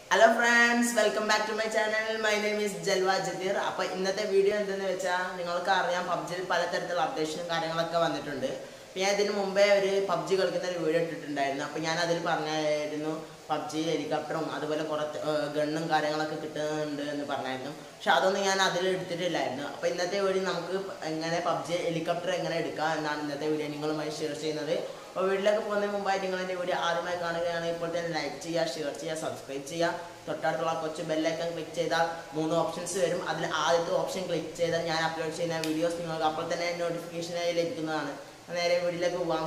Hello friends welcome back to my channel my name is Jalva Jadeer അപ്പോൾ ഇന്നത്തെ video എന്തെന്ന് വെച്ചാൽ നിങ്ങൾക്ക് അറിയാം പബ്ജിയിൽ പലതരത്തിലുള്ള അപ്ഡേഷനും കാര്യങ്ങളൊക്കെ വന്നിട്ടുണ്ട് അപ്പോൾ ഞാൻ ഇതിന് മുമ്പേ ഒരു പബ്ജി കളിക്കുന്ന ഒരു വീഡിയോ ഇട്ടിട്ടുണ്ടായിരുന്നു അപ്പോൾ ഞാൻ അതിൽ പറഞ്ഞായിരുന്നു പബ്ജി ഹെലികോപ്റ്ററും അതുപോലെ കുറേ ഗണ്ണും കാര്യങ്ങളൊക്കെ കിട്ടുന്നുണ്ട് എന്ന് പറഞ്ഞായിരുന്നു പക്ഷെ അതൊന്നും ഞാൻ അതിൽ എടുത്തിട്ടില്ലായിരുന്നു അപ്പോൾ ഇന്നത്തെ വീഡിയോ നമുക്ക് എങ്ങനെ പബ്ജി ഹെലികോപ്റ്റർ എങ്ങനെ എടുക്കാം എന്നാണ് ഇന്നത്തെ വീഡിയോ നിങ്ങളുമായി ഷെയർ ചെയ്യുന്നത് അപ്പോൾ വീട്ടിലേക്ക് പോകുന്നതിന് മുമ്പായി നിങ്ങൾ എൻ്റെ വീഡിയോ ആദ്യമായി കാണുകയാണെങ്കിൽ ഇപ്പോൾ തന്നെ ലൈക്ക് ചെയ്യുക ഷെയർ ചെയ്യുക സബ്സ്ക്രൈബ് ചെയ്യുക തൊട്ടടുത്തുള്ള കൊച്ചു ബെല്ലൈക്കൺ ക്ലിക്ക് ചെയ്താൽ മൂന്ന് ഓപ്ഷൻസ് വരും അതിൽ ആദ്യത്തെ ഓപ്ഷൻ ക്ലിക്ക് ചെയ്താൽ ഞാൻ അപ്ലോഡ് ചെയ്യുന്ന വീഡിയോസ് നിങ്ങൾക്ക് അപ്പോൾ തന്നെ നോട്ടിഫിക്കേഷനായി ലഭിക്കുന്നതാണ് നേരെ വീഡിയോയിലേക്ക് പോവാം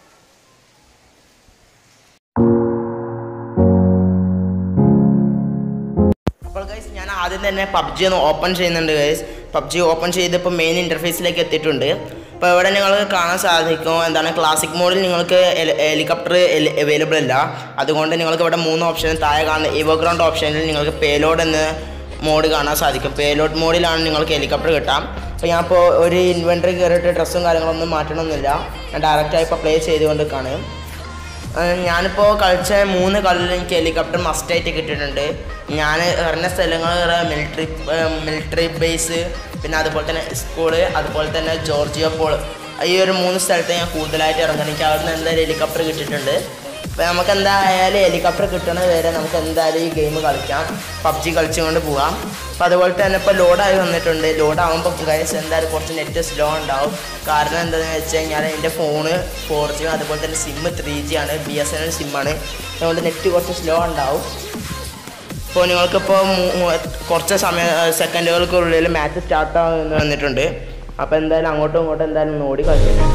അപ്പോൾ ഗൈസ് ഞാൻ ആദ്യം തന്നെ പബ്ജി ഒന്ന് ഓപ്പൺ ചെയ്യുന്നുണ്ട് ഗൈസ് പബ്ജി ഓപ്പൺ ചെയ്തപ്പോൾ മെയിൻ ഇൻ്റർഫേസിലേക്ക് എത്തിയിട്ടുണ്ട് അപ്പോൾ ഇവിടെ നിങ്ങൾക്ക് കാണാൻ സാധിക്കും എന്താണ് ക്ലാസിക് മോഡിൽ നിങ്ങൾക്ക് ഹെലികോപ്റ്റർ അവൈലബിൾ അല്ല അതുകൊണ്ട് നിങ്ങൾക്ക് ഇവിടെ മൂന്ന് ഓപ്ഷൻ താഴെ കാണുന്ന ഇവോഗ്രൗണ്ട് ഓപ്ഷനിൽ നിങ്ങൾക്ക് പേലോഡ് എന്ന മോഡ് കാണാൻ സാധിക്കും പേലോഡ് മോഡിലാണ് നിങ്ങൾക്ക് ഹെലികോപ്റ്റർ കിട്ടാം അപ്പോൾ ഞാൻ ഇപ്പോൾ ഒരു ഇൻവെൻട്രി കയറിയിട്ട് ഡ്രസ്സും കാര്യങ്ങളൊന്നും മാറ്റണമെന്നില്ല ഞാൻ ഡയറക്റ്റായി ഇപ്പോൾ പ്ലേ ചെയ്തുകൊണ്ട് കാണും ഞാനിപ്പോൾ കളിച്ച മൂന്ന് കളിയിൽ എനിക്ക് ഹെലികോപ്റ്റർ മസ്റ്റായിട്ട് കിട്ടിയിട്ടുണ്ട് ഞാൻ ഇറങ്ങിയ സ്ഥലങ്ങൾ മിലിറ്ററി മിലിറ്ററി ബേസ് പിന്നെ അതുപോലെ തന്നെ സ്കൂള് അതുപോലെ തന്നെ ജോർജിയ പോൾ ഈ ഒരു മൂന്ന് സ്ഥലത്ത് ഞാൻ കൂടുതലായിട്ട് ഇറങ്ങുന്നത് എനിക്ക് അവിടെ നിന്ന് എന്തായാലും ഹെലികോപ്റ്റർ കിട്ടിയിട്ടുണ്ട് അപ്പോൾ നമുക്ക് എന്തായാലും ഹെലികോപ്റ്റർ കിട്ടുന്നത് വരെ നമുക്ക് എന്തായാലും ഈ ഗെയിം കളിക്കാം പബ്ജി കളിച്ചുകൊണ്ട് പോകാം അപ്പോൾ അതുപോലെ തന്നെ ഇപ്പോൾ ലോഡായി വന്നിട്ടുണ്ട് ലോഡാകുമ്പോൾ ഗൈസ് എന്തായാലും കുറച്ച് നെറ്റ് സ്ലോ ഉണ്ടാവും കാരണം എന്താണെന്ന് വെച്ച് കഴിഞ്ഞാൽ എൻ്റെ ഫോണ് ഫോർ ജിയും അതുപോലെ തന്നെ സിമ്മ് ത്രീ ജി ആണ് ബി എസ് എൻ എൽ സിമ്മാണ് അതുകൊണ്ട് നെറ്റ് കുറച്ച് സ്ലോ ഉണ്ടാവും ഇപ്പോൾ നിങ്ങൾക്കിപ്പോൾ കുറച്ച് സമയ സെക്കൻഡുകൾക്കുള്ളിൽ മാച്ച് സ്റ്റാർട്ട് ആവുമെന്ന് വന്നിട്ടുണ്ട് അപ്പോൾ എന്തായാലും അങ്ങോട്ടും ഇങ്ങോട്ടും എന്തായാലും ഒന്ന് ഓടി കളിക്കാം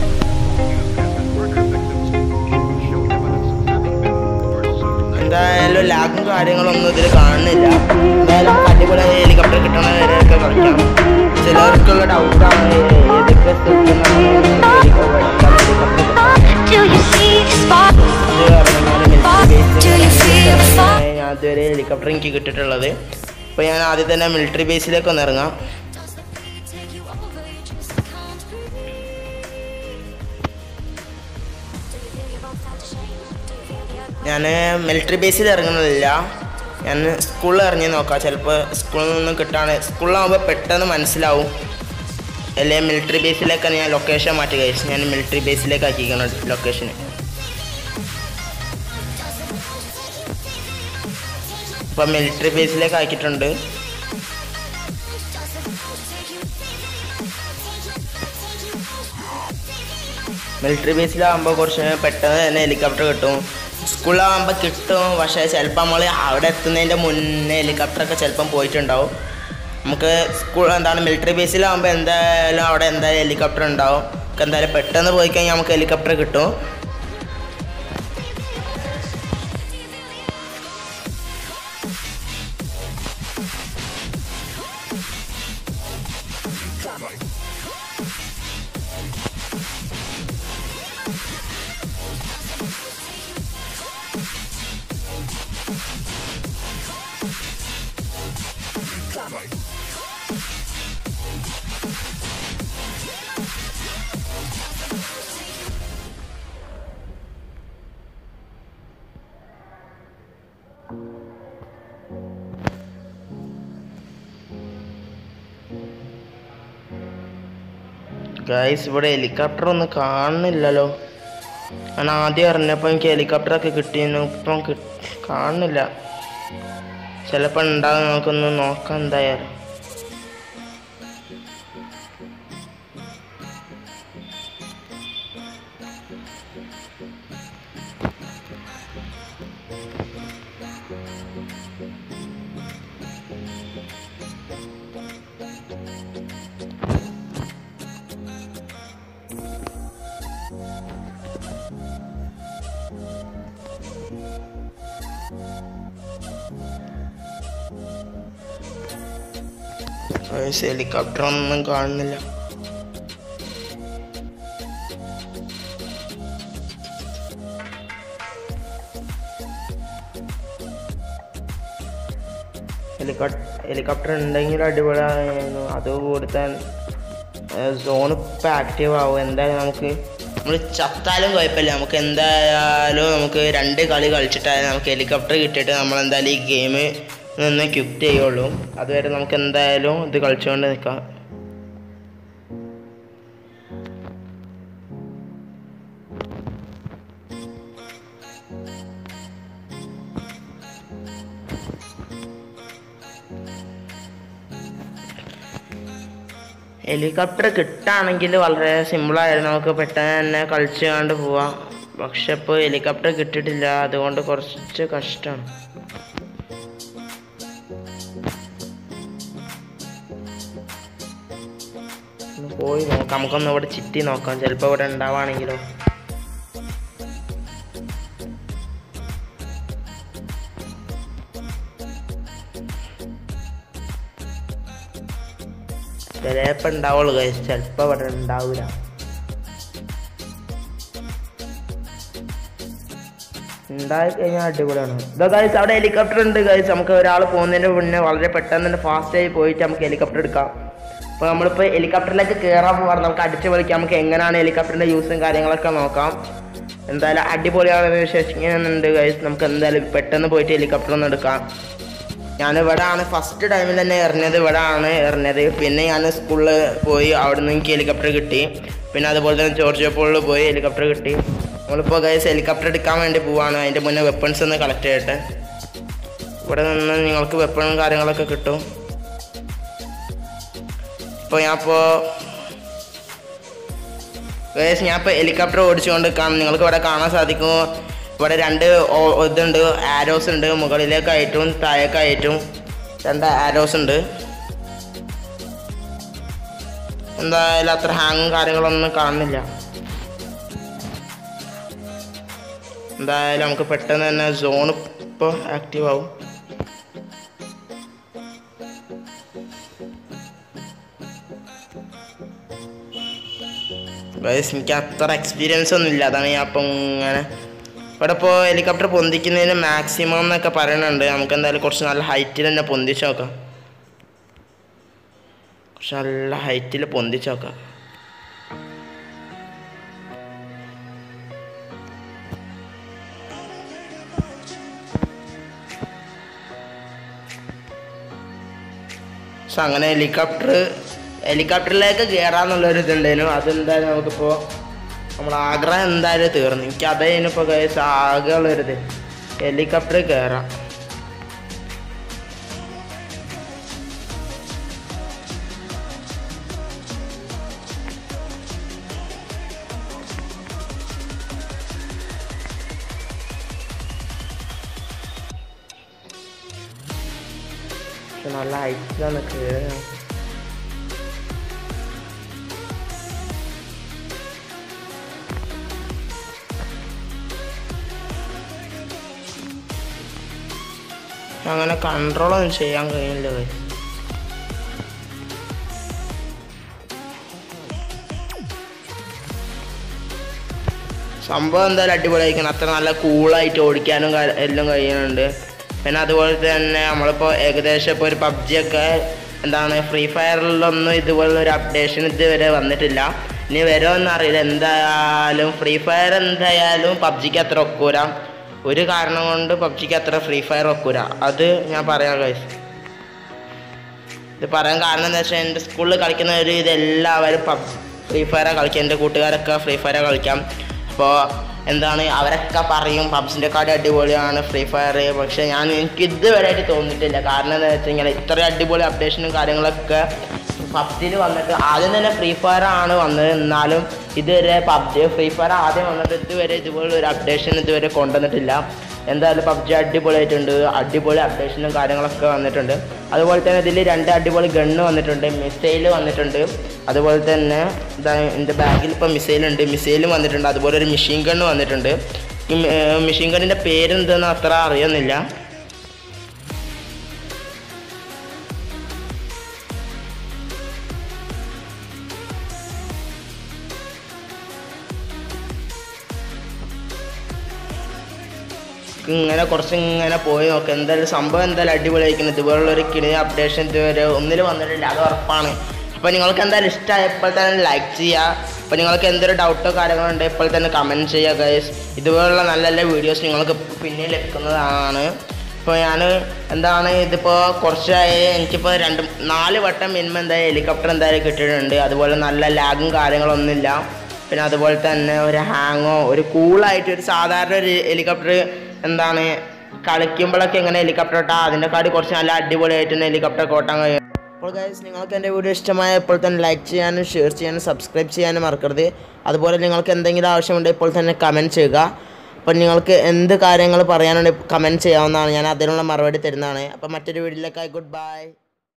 എന്തായാലും ലാഗും കാര്യങ്ങളൊന്നും ഇതിൽ കാണുന്നില്ല എന്തായാലും അടിപൊളി ഹെലികോപ്റ്റർ കിട്ടണ വരെയൊക്കെ കളിക്കാം ചിലർക്കുള്ള ഡൗട്ടാണ് ഏതൊക്കെ Do you see the spark? Do you feel the fire? ഞാൻ ഇതുവരെ ഹെലികോപ്റ്റർ എനിക്ക് കിട്ടിയിട്ടുള്ളത് അപ്പോൾ ഞാൻ ആദ്യം തന്നെ മിലിറ്ററി ബേസിലേക്ക് ഒന്ന് ഇറങ്ങാം Take you over, you just can't breathe. Do you feel your bones start to shake? Do you feel the earth? ഞാൻ മിലിറ്ററി ബേസിൽ ഇറങ്ങുന്നില്ല ഞാൻ സ്കൂളിൽ ഇറങ്ങി നോക്കാം ചിലപ്പോൾ സ്കൂളിൽ നിന്നും കിട്ടാണ് സ്കൂളിലാകുമ്പോൾ പെട്ടെന്ന് മനസ്സിലാവും അല്ലെങ്കിൽ മിലിറ്ററി ബേസിലേക്കാണ് ഞാൻ ലൊക്കേഷൻ മാറ്റി കഴിച്ചു ഞാൻ മിലിറ്ററി ബേസിലേക്ക് ആക്കിക്കണം ലൊക്കേഷൻ ഇപ്പം മിലിറ്ററി ബേസിലേക്ക് ആക്കിയിട്ടുണ്ട് മിലിറ്ററി ബേസിലാകുമ്പോൾ കുറച്ച് പെട്ടെന്ന് തന്നെ ഹെലികോപ്റ്റർ കിട്ടും സ്കൂളിലാകുമ്പോൾ കിട്ടും പക്ഷേ ചിലപ്പോൾ നമ്മൾ അവിടെ എത്തുന്നതിൻ്റെ മുന്നേ ഹെലികോപ്റ്ററൊക്കെ ചിലപ്പം പോയിട്ടുണ്ടാവും നമുക്ക് സ്കൂൾ എന്താണ് മിലിറ്ററി ബേസിലാകുമ്പോൾ എന്തായാലും അവിടെ എന്തായാലും ഹെലികോപ്റ്റർ ഉണ്ടാവും നമുക്ക് എന്തായാലും പെട്ടെന്ന് പോയി കഴിഞ്ഞാൽ നമുക്ക് ഹെലികോപ്റ്റർ കിട്ടും ഗൈസ് ഇവിടെ ഹെലികോപ്റ്റർ ഒന്നും കാണുന്നില്ലല്ലോ ഞാൻ ആദ്യം അറിഞ്ഞപ്പോൾ എനിക്ക് ഹെലികോപ്റ്ററൊക്കെ കിട്ടിയിരുന്നു ഇപ്പം കി- കാണുന്നില്ല ചിലപ്പോൾ ഉണ്ടാകും നമുക്കൊന്ന് നോക്കാം എന്തായാലും ഗൈസ് ഹെലികോപ്റ്റർ ഒന്നും കാണുന്നില്ല ഹെലികോപ്റ്റർ ഉണ്ടെങ്കിൽ അടിപൊളിയായിരുന്നു അത് കൊടുത്താൽ സോൺ ഇപ്പം ആക്റ്റീവ് ആവും എന്തായാലും നമുക്ക് നമ്മൾ ചത്താലും കുഴപ്പമില്ല നമുക്ക് എന്തായാലും നമുക്ക് രണ്ട് കളി കളിച്ചിട്ടായാലും നമുക്ക് ഹെലികോപ്റ്റർ കിട്ടിയിട്ട് നമ്മൾ എന്തായാലും ഈ ഗെയിം നിന്ന് ക്വിറ്റ് ചെയ്യുള്ളൂ അതുവരെ നമുക്ക് എന്തായാലും ഇത് കളിച്ചുകൊണ്ട് നിൽക്കാം ഹെലികോപ്റ്റർ കിട്ടുകയാണെങ്കിൽ വളരെ സിമ്പിളായിരുന്നു നമുക്ക് പെട്ടെന്ന് തന്നെ കളിച്ച് കണ്ട് പോവാം പക്ഷെ ഇപ്പോൾ ഹെലികോപ്റ്റർ കിട്ടിയിട്ടില്ല അതുകൊണ്ട് കുറച്ച് കഷ്ടമാണ് ഒന്ന് പോയി നോക്കാം നമുക്കൊന്ന് ഇവിടെ ചിറ്റി നോക്കാം ചിലപ്പോൾ ഇവിടെ ഉണ്ടാവുകയാണെങ്കിലോ ചിലപ്പോൾ ഉണ്ടാവുള്ളൂ കഴിച്ച് ചിലപ്പോൾ ഇവിടെ ഉണ്ടാവില്ല ഉണ്ടായി കഴിഞ്ഞാൽ അടിപൊളിയാണ് ഇതാ ഗൈസ് അവിടെ ഹെലികോപ്റ്റർ ഉണ്ട് ഗൈസ് നമുക്ക് ഒരാൾ പോകുന്നതിന് മുന്നേ വളരെ പെട്ടെന്ന് തന്നെ ഫാസ്റ്റ് ആയി പോയിട്ട് നമുക്ക് ഹെലികോപ്റ്റർ എടുക്കാം അപ്പോൾ നമ്മളിപ്പോൾ ഹെലികോപ്റ്ററിലേക്ക് കയറാൻ പോകാറ് നമുക്ക് അടിച്ചു പൊളിക്കാം നമുക്ക് എങ്ങനെയാണ് ഹെലികോപ്റ്ററിൻ്റെ യൂസും കാര്യങ്ങളൊക്കെ നോക്കാം എന്തായാലും അടിപൊളിയാണെന്ന് വിശ്വസിക്കുന്നുണ്ട് ഗൈസ് നമുക്ക് എന്തായാലും പെട്ടെന്ന് പോയിട്ട് ഹെലികോപ്റ്റർ ഒന്ന് എടുക്കാം ഞാൻ ഇവിടെ ആണ് ഫസ്റ്റ് ടൈമിൽ തന്നെ എറിഞ്ഞത് ഇവിടെ ആണ് എറിഞ്ഞത് പിന്നെ ഞാൻ സ്കൂളിൽ പോയി അവിടെ നിന്ന് എനിക്ക് ഹെലികോപ്റ്റർ കിട്ടി പിന്നെ അതുപോലെ തന്നെ ജോർജിയ പോളിൽ പോയി ഹെലികോപ്റ്റർ കിട്ടി നമ്മളിപ്പോൾ ഗൈസ് ഹെലികോപ്റ്റർ എടുക്കാൻ വേണ്ടി പോവാണ് അതിൻ്റെ മുന്നേ വെപ്പൺസ് ഒന്ന് കളക്ട് ചെയ്യട്ടെ ഇവിടെ നിന്ന് നിങ്ങൾക്ക് വെപ്പണും കാര്യങ്ങളൊക്കെ കിട്ടും ഇപ്പോൾ ഞാൻ ഇപ്പോൾ ഗൈസ് ഞാൻ ഇപ്പോൾ ഹെലികോപ്റ്റർ ഓടിച്ചുകൊണ്ട് കാണും നിങ്ങൾക്ക് ഇവിടെ കാണാൻ സാധിക്കും ഇവിടെ രണ്ട് ഓ- ഇതുണ്ട് ആരോസ് ഉണ്ട് മുകളിലേക്കായിട്ടും താഴേക്കായിട്ടും രണ്ട് ആരോസ് ഉണ്ട് എന്തായാലും അത്ര ഹാങ്ങും കാര്യങ്ങളൊന്നും കാണുന്നില്ല എന്തായാലും നമുക്ക് പെട്ടെന്ന് തന്നെ സോൺ ഇപ്പോൾ ആക്റ്റീവ് ആവും ഗൈസ് എനിക്ക് അത്ര എക്സ്പീരിയൻസ് ഒന്നും ഇല്ല അതാണ് ഞാൻ അപ്പം ഇങ്ങനെ ഇവിടെ ഇപ്പോൾ ഹെലികോപ്റ്റർ പൊന്തിക്കുന്നതിന് മാക്സിമം എന്നൊക്കെ പറയുന്നുണ്ട് നമുക്ക് എന്തായാലും കുറച്ച് നല്ല ഹൈറ്റിൽ തന്നെ പൊന്തിച്ച് നോക്കാം കുറച്ച് നല്ല ഹൈറ്റിൽ പൊന്തിച്ച് നോക്കാം പക്ഷെ അങ്ങനെ ഹെലികോപ്റ്റർ ഹെലികോപ്റ്ററിലേക്ക് കയറാന്നുള്ളൊരു ഇതുണ്ടായിരുന്നു അതെന്തായാലും നമുക്കിപ്പോൾ നമ്മൾ ആഗ്രഹം എന്തായാലും തീർന്നു എനിക്ക് അതേനു ഇപ്പോൾ കേസ് ആകെ ഉള്ളൊരിത് ഹെലികോപ്റ്ററിൽ കയറാം പക്ഷെ നല്ല ഹൈറ്റിലാണ് കയറുക അങ്ങനെ കൺട്രോളൊന്നും ചെയ്യാൻ കഴിയില്ല guys. സംഭവം എന്തായാലും അടിപൊളിയായിരിക്കണം അത്ര നല്ല കൂളായിട്ട് ഓടിക്കാനും കാ- എല്ലാം കഴിയുന്നുണ്ട് പിന്നെ അതുപോലെ തന്നെ നമ്മളിപ്പോൾ ഏകദേശം ഇപ്പോൾ ഒരു പബ്ജി ഒക്കെ എന്താണ് ഫ്രീ ഫയറിലൊന്നും ഇതുപോലുള്ള ഒരു അപ്ഡേഷൻ ഇതുവരെ വന്നിട്ടില്ല ഇനി വരുമെന്ന് അറിയില്ല എന്തായാലും ഫ്രീ ഫയർ എന്തായാലും പബ്ജിക്ക് അത്ര ഒക്കൂല ഒരു കാരണം കൊണ്ട് പബ്ജിക്ക് അത്ര ഫ്രീ ഫയർ ഒക്കൂല അത് ഞാൻ പറയാം guys ഇത് പറയാൻ കാരണം എന്താ വെച്ചാൽ എൻ്റെ സ്കൂളിൽ കളിക്കുന്ന ഒരു ഇതെല്ലാവരും പബ് ഫ്രീ ഫയറാണ് കളിക്കുക എൻ്റെ കൂട്ടുകാരൊക്കെ ഫ്രീ ഫയറാണ് കളിക്കാം അപ്പോൾ എന്താണ് അവരൊക്കെ പറയും പബ്സിൻ്റെ കാർഡ് അടിപൊളിയാണ് ഫ്രീ ഫയർ പക്ഷേ ഞാൻ എനിക്ക് ഇതുവരെയായിട്ട് തോന്നിയിട്ടില്ല കാരണം എന്താ വെച്ച് കഴിഞ്ഞാൽ ഇത്രയും അടിപൊളി അപ്ഡേഷനും കാര്യങ്ങളൊക്കെ പബ്ജിയിൽ വന്നിട്ട് ആദ്യം തന്നെ ഫ്രീ ഫയർ ആണ് വന്നത് എന്നാലും ഇതുവരെ പബ്ജി ഫ്രീ ഫയർ ആദ്യം വന്നിട്ട് ഇതുവരെ ഇതുപോലെ ഒരു അപ്ഡേഷൻ ഇതുവരെ കൊണ്ടുവന്നിട്ടില്ല എന്തായാലും പബ്ജി അടിപൊളിയായിട്ടുണ്ട് അടിപൊളി അപ്ഡേഷനും കാര്യങ്ങളൊക്കെ വന്നിട്ടുണ്ട് അതുപോലെ തന്നെ ഇതിൽ രണ്ട് അടിപൊളി ഗണ്ണ് വന്നിട്ടുണ്ട് മിസൈൽ വന്നിട്ടുണ്ട് അതുപോലെ തന്നെ ഇതാ എൻ്റെ ബാഗിൽ ഇപ്പോൾ മിസൈലുണ്ട് മിസൈലും വന്നിട്ടുണ്ട് അതുപോലെ ഒരു മെഷീൻ ഗണ്ണ് വന്നിട്ടുണ്ട് ഈ മെഷീൻ ഗണ്ണിൻ്റെ പേരെന്തെന്ന് അത്ര അറിയുന്നില്ല ഇങ്ങനെ കുറച്ച് ഇങ്ങനെ പോയി നോക്കാം എന്തായാലും സംഭവം എന്തായാലും അടിപൊളിയായിരിക്കണം ഇതുപോലുള്ള ഒരു കിണി അപ്ഡേഷൻ ഇതുവരെ ഒന്നിൽ വന്നിട്ടില്ല അത് ഉറപ്പാണ് അപ്പോൾ നിങ്ങൾക്ക് എന്തായാലും ഇഷ്ടമായപ്പോൾ തന്നെ ലൈക്ക് ചെയ്യുക അപ്പോൾ നിങ്ങൾക്ക് എന്തൊരു ഡൗട്ടോ കാര്യങ്ങളോ ഉണ്ടെങ്കിൽ ഇപ്പോൾ തന്നെ കമൻറ്റ് ചെയ്യുക ഗൈസ് ഇതുപോലുള്ള നല്ല നല്ല വീഡിയോസ് നിങ്ങൾക്ക് പിന്നെ ലഭിക്കുന്നതാണ് ഇപ്പോൾ ഞാൻ എന്താണ് ഇതിപ്പോൾ കുറച്ചായി എനിക്കിപ്പോൾ രണ്ട് നാല് വട്ടം മിനിമം എന്തായാലും ഹെലികോപ്റ്റർ എന്തായാലും കിട്ടിയിട്ടുണ്ട് അതുപോലെ നല്ല ലാഗും കാര്യങ്ങളൊന്നുമില്ല പിന്നെ അതുപോലെ തന്നെ ഒരു ഹാങ്ങോ ഒരു കൂളായിട്ട് ഒരു സാധാരണ ഒരു ഹെലികോപ്റ്റർ എന്താണ് കളിക്കുമ്പോഴൊക്കെ എങ്ങനെ ഹെലികോപ്റ്റർ ഓട്ടാം അതിൻ്റെ കാടി കുറച്ച് നല്ല അടിപൊളിയായിട്ട് തന്നെ ഹെലികോപ്റ്റർ ഓട്ടാൻ കഴിയും അപ്പോൾ ഗൈസ് നിങ്ങൾക്ക് എൻ്റെ വീഡിയോ ഇഷ്ടമായ ഇപ്പോൾ തന്നെ ലൈക്ക് ചെയ്യാനും ഷെയർ ചെയ്യാനും സബ്സ്ക്രൈബ് ചെയ്യാനും മറക്കരുത് അതുപോലെ നിങ്ങൾക്ക് എന്തെങ്കിലും ആവശ്യമുണ്ടെങ്കിൽ ഇപ്പോൾ തന്നെ കമൻറ്റ് ചെയ്യുക അപ്പോൾ നിങ്ങൾക്ക് എന്ത് കാര്യങ്ങൾ പറയാനുണ്ടെങ്കിൽ കമൻറ്റ് ചെയ്യാവുന്നതാണ് ഞാൻ അതിനുള്ള മറുപടി തരുന്നതാണ് അപ്പോൾ മറ്റൊരു വീഡിയോയിലേക്കായി ഗുഡ് ബൈ